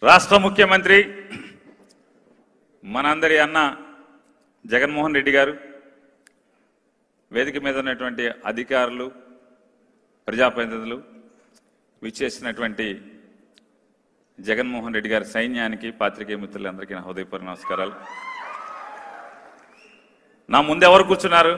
రాష్ట్ర ముఖ్యమంత్రి మనందరి అన్న జగన్మోహన్ రెడ్డి గారు వేదిక మీద ఉన్నటువంటి అధికారులు ప్రజాప్రతినిధులు విచ్చేసినటువంటి జగన్మోహన్ రెడ్డి గారి సైన్యానికి పాత్రికేయ మిత్రులందరికీ నా హృదయపూర్వక నమస్కారాలు నా ముందు ఎవరు కూర్చున్నారు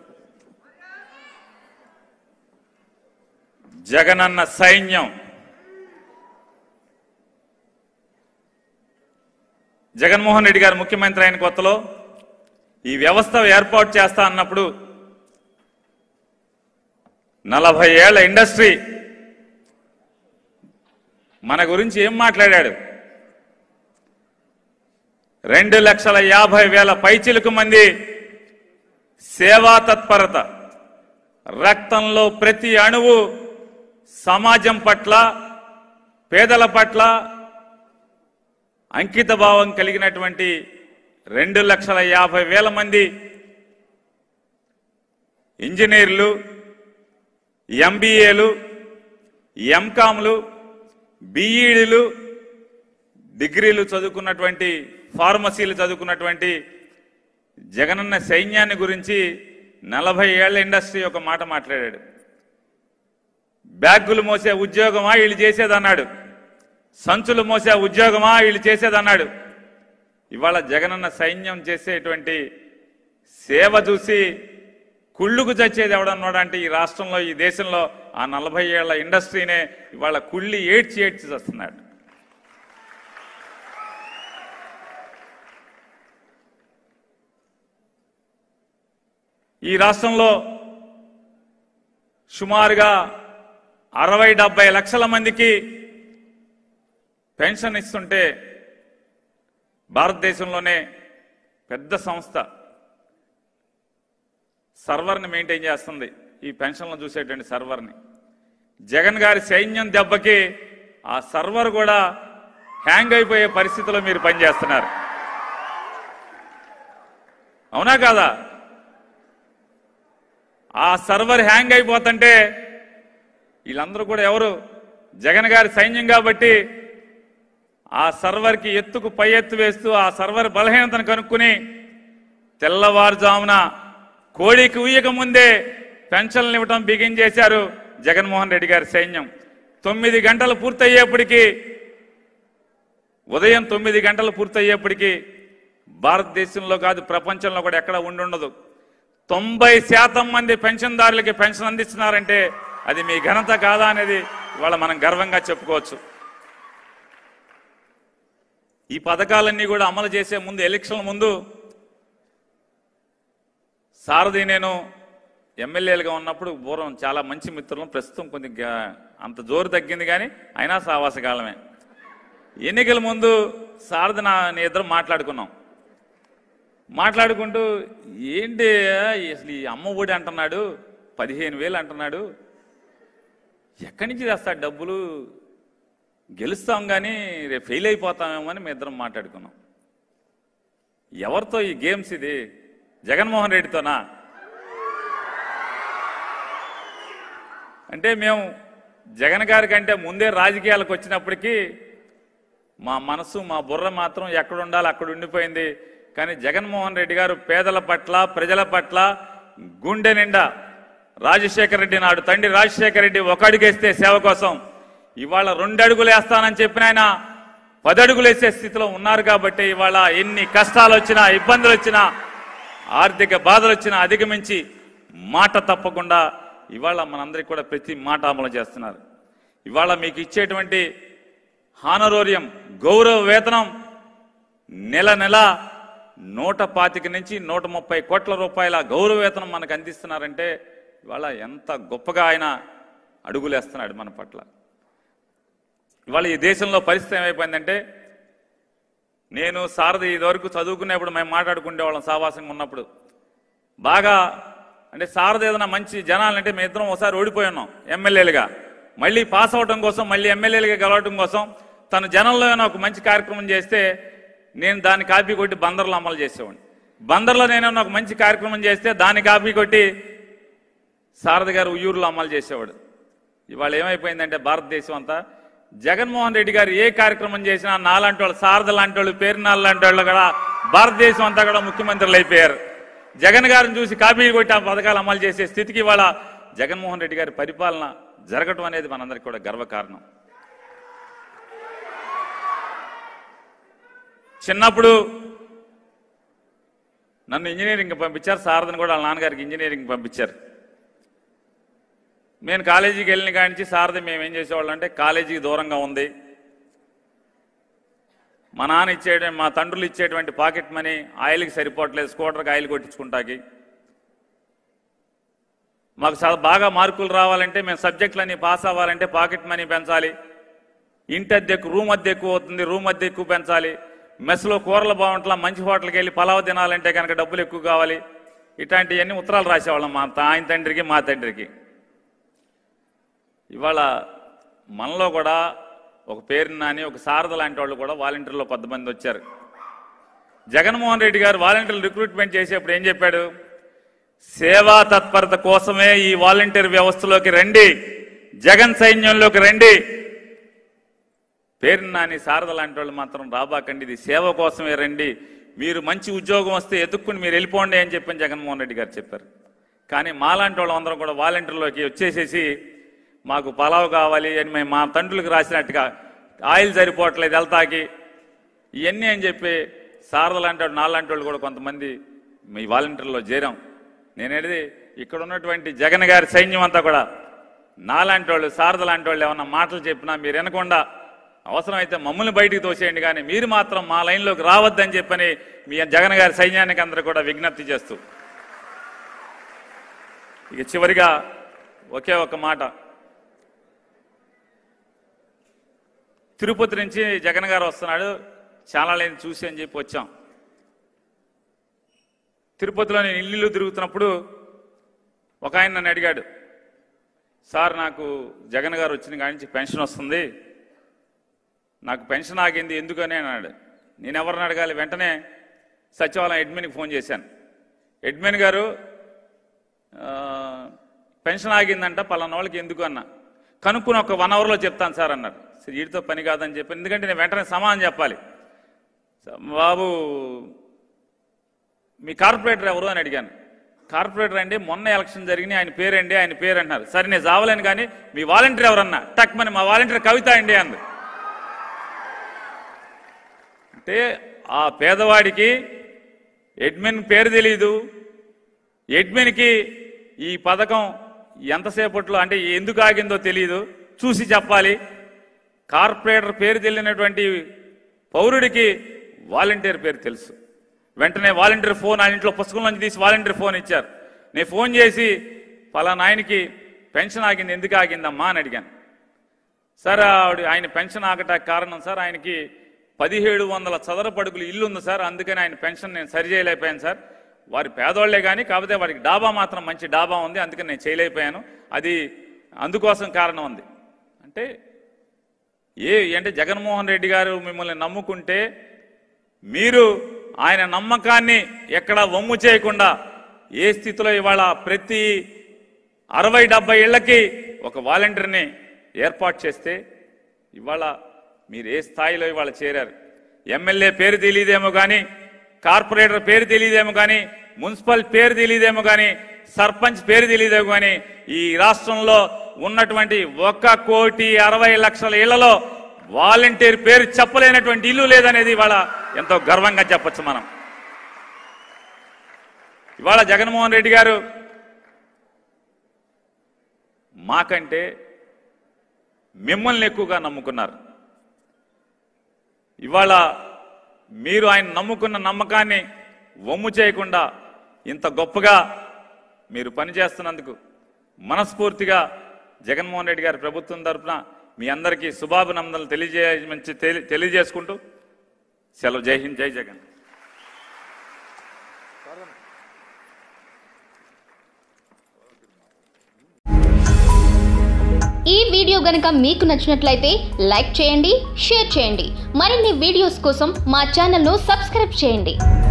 జగనన్న సైన్యం జగన్మోహన్ రెడ్డి గారు ముఖ్యమంత్రి అయిన కొత్తలో ఈ వ్యవస్థ ఏర్పాటు చేస్తా అన్నప్పుడు నలభై ఏళ్ల ఇండస్ట్రీ మన గురించి ఏం మాట్లాడాడు రెండు లక్షల యాభై వేల పైచిలకు మంది సేవా తత్పరత రక్తంలో ప్రతి అణువు సమాజం పట్ల పేదల పట్ల అంకిత భావం కలిగినటువంటి రెండు లక్షల యాభై వేల మంది ఇంజనీర్లు ఎంబీఏలు ఎంకామ్లు బీఈడీలు డిగ్రీలు చదువుకున్నటువంటి ఫార్మసీలు చదువుకున్నటువంటి జగనన్న సైన్యాన్ని గురించి నలభై ఏళ్ల ఇండస్ట్రీ ఒక మాట మాట్లాడాడు బ్యాగులు మోసే ఉద్యోగమా వీళ్ళు చేసేదన్నాడు సంచులు మోసే ఉద్యోగమా వీళ్ళు చేసేదన్నాడు ఇవాళ జగనన్న సైన్యం చేసేటువంటి సేవ చూసి కుళ్ళుకు చచ్చేది ఎవడన్నాడంటే ఈ రాష్ట్రంలో ఈ దేశంలో ఆ నలభై ఏళ్ల ఇండస్ట్రీనే ఇవాళ కుళ్ళి ఏడ్చి ఏడ్చి వస్తున్నాడు ఈ రాష్ట్రంలో సుమారుగా అరవై డెబ్బై లక్షల మందికి పెన్షన్ ఇస్తుంటే భారతదేశంలోనే పెద్ద సంస్థ సర్వర్ని మెయింటైన్ చేస్తుంది ఈ పెన్షన్లను చూసేటువంటి సర్వర్ని జగన్ గారి సైన్యం దెబ్బకి ఆ సర్వర్ కూడా హ్యాంగ్ అయిపోయే పరిస్థితిలో మీరు పనిచేస్తున్నారు అవునా కాదా ఆ సర్వర్ హ్యాంగ్ అయిపోతుంటే వీళ్ళందరూ కూడా ఎవరు జగన్ గారి సైన్యం కాబట్టి ఆ సర్వర్కి ఎత్తుకు పై ఎత్తు వేస్తూ ఆ సర్వర్ బలహీనతను కనుక్కుని తెల్లవారుజామున కోడికి ఉయ్యక ముందే పెన్షన్లు ఇవ్వటం బిగిన్ చేశారు జగన్మోహన్ రెడ్డి గారి సైన్యం తొమ్మిది గంటలు పూర్తయ్యేప్పటికీ ఉదయం తొమ్మిది గంటలు పూర్తయ్యేప్పటికీ భారతదేశంలో కాదు ప్రపంచంలో కూడా ఎక్కడ ఉండుండదు తొంభై శాతం మంది పెన్షన్దారులకి పెన్షన్ అందిస్తున్నారంటే అది మీ ఘనత కాదా అనేది ఇవాళ మనం గర్వంగా చెప్పుకోవచ్చు ఈ పథకాలన్నీ కూడా అమలు చేసే ముందు ఎలక్షన్ల ముందు సారథి నేను ఎమ్మెల్యేలుగా ఉన్నప్పుడు పూర్వం చాలా మంచి మిత్రులం ప్రస్తుతం కొద్దిగా అంత జోరు తగ్గింది కానీ అయినా సావాసకాలమే ఎన్నికల ముందు సారథి నా నీ ఇద్దరం మాట్లాడుకున్నాం మాట్లాడుకుంటూ ఏంటి అసలు ఈ అమ్మ ఒడి అంటున్నాడు పదిహేను వేలు అంటున్నాడు ఎక్కడి నుంచి తెస్తాడు డబ్బులు గెలుస్తాం కానీ రేపు ఫెయిల్ అయిపోతామేమో అని మీ ఇద్దరం మాట్లాడుకున్నాం ఎవరితో ఈ గేమ్స్ ఇది జగన్మోహన్ రెడ్డితోనా అంటే మేము జగన్ గారి కంటే ముందే రాజకీయాలకు వచ్చినప్పటికీ మా మనసు మా బుర్ర మాత్రం ఎక్కడ ఉండాలి అక్కడ ఉండిపోయింది కానీ జగన్మోహన్ రెడ్డి గారు పేదల పట్ల ప్రజల పట్ల గుండె నిండా రాజశేఖర రెడ్డి నాడు తండ్రి రాజశేఖర రెడ్డి ఒక అడుగేస్తే సేవ కోసం ఇవాళ రెండు అడుగులు వేస్తానని చెప్పిన ఆయన పది అడుగులు వేసే స్థితిలో ఉన్నారు కాబట్టి ఇవాళ ఎన్ని కష్టాలు వచ్చినా ఇబ్బందులు వచ్చినా ఆర్థిక బాధలు వచ్చినా అధిగమించి మాట తప్పకుండా ఇవాళ మనందరికీ కూడా ప్రతి మాట అమలు చేస్తున్నారు ఇవాళ మీకు ఇచ్చేటువంటి హానరోర్యం గౌరవ వేతనం నెల నెల నూట పాతిక నుంచి నూట ముప్పై కోట్ల రూపాయల గౌరవ వేతనం మనకు అందిస్తున్నారంటే ఇవాళ ఎంత గొప్పగా ఆయన అడుగులేస్తున్నాడు మన పట్ల ఇవాళ ఈ దేశంలో పరిస్థితి ఏమైపోయిందంటే నేను సారథి ఇదివరకు చదువుకునేప్పుడు మేము మాట్లాడుకునే వాళ్ళం సావాసంగా ఉన్నప్పుడు బాగా అంటే సారథి ఏదైనా మంచి జనాలంటే మేము ఇద్దరం ఒకసారి ఓడిపోయి ఉన్నాం ఎమ్మెల్యేలుగా మళ్ళీ పాస్ అవడం కోసం మళ్ళీ ఎమ్మెల్యేలుగా గెలవడం కోసం తను జనంలో ఏమైనా ఒక మంచి కార్యక్రమం చేస్తే నేను దాన్ని కాపీ కొట్టి బందర్లో అమలు చేసేవాడిని బందర్లో నేనేమన్నా ఒక మంచి కార్యక్రమం చేస్తే దాన్ని కాపీ కొట్టి సారథి గారు ఉయ్యూరులో అమలు చేసేవాడు ఇవాళ ఏమైపోయిందంటే భారతదేశం అంతా జగన్మోహన్ రెడ్డి గారు ఏ కార్యక్రమం చేసినా నాలాంటి వాళ్ళు శారద లాంటి వాళ్ళు పేరునాళ్ళ లాంటి వాళ్ళు కూడా భారతదేశం అంతా కూడా ముఖ్యమంత్రులు అయిపోయారు జగన్ గారిని చూసి కాపీ కొట్టి ఆ పథకాలు అమలు చేసే స్థితికి ఇవాళ జగన్మోహన్ రెడ్డి గారి పరిపాలన జరగటం అనేది మనందరికీ కూడా గర్వకారణం చిన్నప్పుడు నన్ను ఇంజనీరింగ్ పంపించారు శారదని కూడా వాళ్ళ నాన్నగారికి ఇంజనీరింగ్ పంపించారు నేను కాలేజీకి వెళ్ళిన కాడి నుంచి శారద మేము ఏం చేసేవాళ్ళం అంటే కాలేజీకి దూరంగా ఉంది మా నాన్న ఇచ్చే మా తండ్రులు ఇచ్చేటువంటి పాకెట్ మనీ ఆయిల్కి సరిపోవట్లేదు స్కూటర్కి ఆయిల్ కొట్టించుకుంటాకి మాకు చాలా బాగా మార్కులు రావాలంటే మేము సబ్జెక్టులన్నీ పాస్ అవ్వాలంటే పాకెట్ మనీ పెంచాలి ఇంటి అద్దె ఎక్కువ రూమ్ అద్దె ఎక్కువ అవుతుంది రూమ్ అద్దె ఎక్కువ పెంచాలి మెస్లో కూరలు బాగుంటలా మంచి హోటల్కి వెళ్ళి పలావ్ తినాలంటే కనుక డబ్బులు ఎక్కువ కావాలి ఇట్లాంటివన్నీ ఉత్తరాలు రాసేవాళ్ళం మా తా- ఆయన తండ్రికి మా తండ్రికి ఇవాళ మనలో కూడా ఒక పేరు నాని ఒక శారద లాంటి వాళ్ళు కూడా వాలంటీర్లో కొంతమంది వచ్చారు జగన్మోహన్ రెడ్డి గారు వాలంటీర్లు రిక్రూట్మెంట్ చేసేప్పుడు ఏం చెప్పాడు సేవా తత్పరత కోసమే ఈ వాలంటీర్ వ్యవస్థలోకి రండి జగన్ సైన్యంలోకి రండి పేరు నాని శారద లాంటి వాళ్ళు మాత్రం రాబాకండి ఇది సేవ కోసమే రండి మీరు మంచి ఉద్యోగం వస్తే ఎదుక్కుని మీరు వెళ్ళిపోండి అని చెప్పని జగన్మోహన్ రెడ్డి గారు చెప్పారు కానీ మాలాంటి వాళ్ళు అందరం కూడా వాలంటీర్లోకి వచ్చేసేసి మాకు పలావ్ కావాలి అని మేము మా తండ్రులకు రాసినట్టుగా ఆయిల్ సరిపోవట్లేదు వెళ్తాకి ఇవన్నీ అని చెప్పి శారద లాంటి వాళ్ళు నాలాంటి వాళ్ళు కూడా కొంతమంది మీ వాలంటీర్లో చేరాం నేనేది ఇక్కడ ఉన్నటువంటి జగన్ గారి సైన్యం అంతా కూడా నాలాంటి వాళ్ళు శారద లాంటి వాళ్ళు ఏమన్నా మాటలు చెప్పినా మీరు వినకుండా అవసరమైతే మమ్మల్ని బయటికి తోసేయండి కానీ మీరు మాత్రం మా లైన్లోకి రావద్దని చెప్పని మీ జగన్ గారి సైన్యానికి అందరూ కూడా విజ్ఞప్తి చేస్తూ ఇక చివరిగా ఒకే ఒక మాట తిరుపతి నుంచి జగన్ గారు వస్తున్నాడు చాలా లేని చూసి అని చెప్పి వచ్చాం తిరుపతిలో నేను ఇల్లు తిరుగుతున్నప్పుడు ఒక ఆయన నన్ను అడిగాడు సార్ నాకు జగన్ గారు వచ్చిన కాడి నుంచి పెన్షన్ వస్తుంది నాకు పెన్షన్ ఆగింది ఎందుకని అన్నాడు నేను ఎవరిని అడగాలి వెంటనే సచివాలయం అడ్మిన్కి ఫోన్ చేశాను అడ్మిన్ గారు ఆ, పెన్షన్ ఆగిందంట పలానా వాళ్ళకి ఎందుకు అన్న కనుక్కుని ఒక వన్ అవర్లో చెప్తాను సార్ అన్నారు సరే వీటితో పని కాదని చెప్పి ఎందుకంటే నేను వెంటనే సమాధానం చెప్పాలి స- బాబు మీ కార్పొరేటర్ ఎవరు అని అడిగాను కార్పొరేటర్ అండి మొన్న ఎలక్షన్ జరిగినాయి ఆయన పేరండి ఆయన పేరు అంటున్నారు సరే నేను జావలేను కానీ మీ వాలంటీర్ ఎవరన్నా టక్ మని మా వాలంటీర్ కవిత అండి అంది అంటే ఆ పేదవాడికి అడ్మిన్ పేరు తెలియదు అడ్మిన్కి ఈ పథకం ఎంతసేపట్లో అంటే ఎందుకు ఆగిందో తెలియదు చూసి చెప్పాలి కార్పొరేటర్ పేరు తెలియనటువంటి పౌరుడికి వాలంటీర్ పేరు తెలుసు వెంటనే వాలంటీర్ ఫోన్ ఆయన ఇంట్లో పుస్తకం నుంచి తీసి వాలంటీర్ ఫోన్ ఇచ్చారు నేను ఫోన్ చేసి పలానా ఆయనకి పెన్షన్ ఆగింది ఎందుకు ఆగిందమ్మా అని అడిగాను సార్ ఆవిడ ఆయన పెన్షన్ ఆగటానికి కారణం సార్ ఆయనకి పదిహేడు వందల చదరపడుగులు ఇల్లు ఉంది సార్ అందుకని ఆయన పెన్షన్ నేను సరి చేయలేకపోయాను సార్ వారి పేదోళ్లే కానీ కాకపోతే వారికి డాబా మాత్రం మంచి డాబా ఉంది అందుకని నేను చేయలేకపోయాను అది అందుకోసం కారణం ఉంది అంటే ఏ అంటే జగన్మోహన్ రెడ్డి గారు మిమ్మల్ని నమ్ముకుంటే మీరు ఆయన నమ్మకాన్ని ఎక్కడ వమ్ము చేయకుండా ఏ స్థితిలో ఇవాళ ప్రతి అరవై డెబ్బై ఇళ్లకి ఒక వాలంటీర్ని ఏర్పాటు చేస్తే ఇవాళ మీరు ఏ స్థాయిలో ఇవాళ చేరారు ఎమ్మెల్యే పేరు తెలియదేమో కానీ కార్పొరేటర్ పేరు తెలియదేమో కానీ మున్సిపల్ పేరు తెలియదేమో కానీ సర్పంచ్ పేరు తెలియదేమో కానీ ఈ రాష్ట్రంలో ఉన్నటువంటి ఒక్క కోటి అరవై లక్షల ఇళ్లలో వాలంటీర్ పేరు చెప్పలేనటువంటి ఇల్లు లేదనేది ఇవాళ ఎంతో గర్వంగా చెప్పొచ్చు మనం ఇవాళ జగన్మోహన్ రెడ్డి గారు మాకంటే మిమ్మల్ని ఎక్కువగా నమ్ముకున్నారు ఇవాళ మీరు ఆయన నమ్ముకున్న నమ్మకాన్ని వమ్ము చేయకుండా ఇంత గొప్పగా మీరు పనిచేస్తున్నందుకు మనస్ఫూర్తిగా జగన్మోహన్ రెడ్డి గారి ప్రభుత్వం తరఫున మీ అందరికీ శుభాభినందనలు తెలియజే మంచి తెలి- తెలియజేసుకుంటూ సెలవు జై హింద్ జై జగన్ ఈ వీడియో గనుక మీకు నచ్చినట్లయితే లైక్ చేయండి షేర్ చేయండి మరిన్ని వీడియోస్ కోసం మా ఛానల్ను సబ్స్క్రైబ్ చేయండి